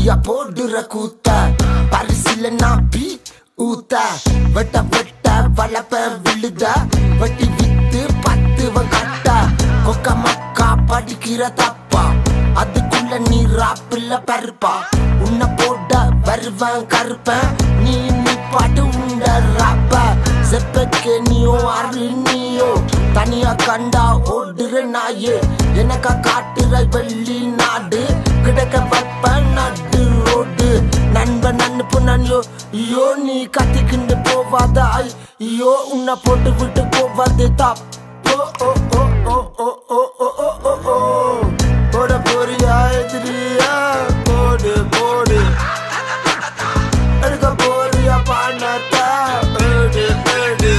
வெட்டியா போடுற கூத்த பரிசில நான் பீ ஊத்த வெட்ட வெட்ட வளப்ப விழுத வெட்டி வித்து பத்து கட்ட கொக்க மக்கா படிக்கிற தப்பா அதுக்குள்ள நீ ராப்பில்ல பருப்பா உன்னை போட வருவன் கருப்பன் நீ நீ பாட்டு உண்ட ராப்ப செப்பக்கு நீயோ அரு நீயோ தனியா கண்டா ஓடுற நாயே எனக்கா காட்டுற வெள்ளி நாடு கிடக்க வைப்ப நடு ரோடு நண்பன் அனுப்பு நன்யோ ஐயோ நீ கத்திக்கிண்டு போவாத ஐயோ உன்னை போட்டு விட்டு போவாது தாப் ஓ ஓ ஓ ஓ ஓ ஓ ஓ ஓ ஓ ஓ போட போறியா எதிரியா போடு போடு எடுக்க போறியா பானத்தா ஏடு ஏடு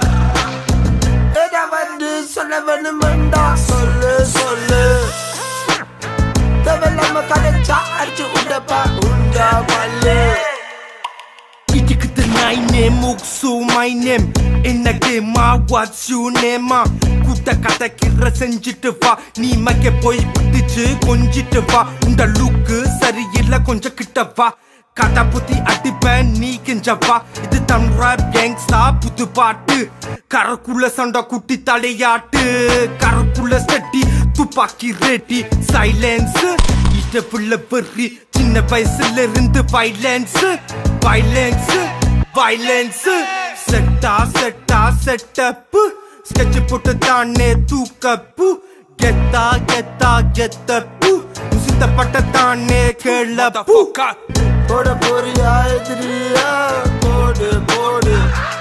எதா வந்து சொல்ல வேணுமெண்டா சொல்லு சொல்லு தேவையில்லாம கதைச்சா அடிச்சு உண்டப்பா உண்டா பல்லு Idiot my name, Muksu my name என்ன கேமா what's your name கூட்ட கதைக்கிற செஞ்சிட்டு வா நீ மக்க போய் பிடிச்சு கொஞ்சிட்டு வா உண்ட லுக்கு சரியில்லை கொஞ்சம் கிட்ட வா கதை புத்தி அடிப்பேன் நீ கெஞ்சவா இது தமிழா கேங்ஸ்டா புது பாட்டு கரக்குள்ள சண்டை குட்டி தலையாட்டு கரக்குள்ள செட்டி துப்பாக்கி ரெட்டி சைலன்ஸ் இத புள்ள பெறி சின்ன வயசுல இருந்து வைலன்ஸ் வைலன்ஸ் வைலன்ஸ் செட்டா செட்டா செட்டப் ஸ்கெட்ச் போட்டு தானே தூக்கப்பு கெத்தா கெத்தா கெத்தப்பு சுத்தப்பட்ட தானே கேளப்பு போட போறியா எதிரியா போடு போடு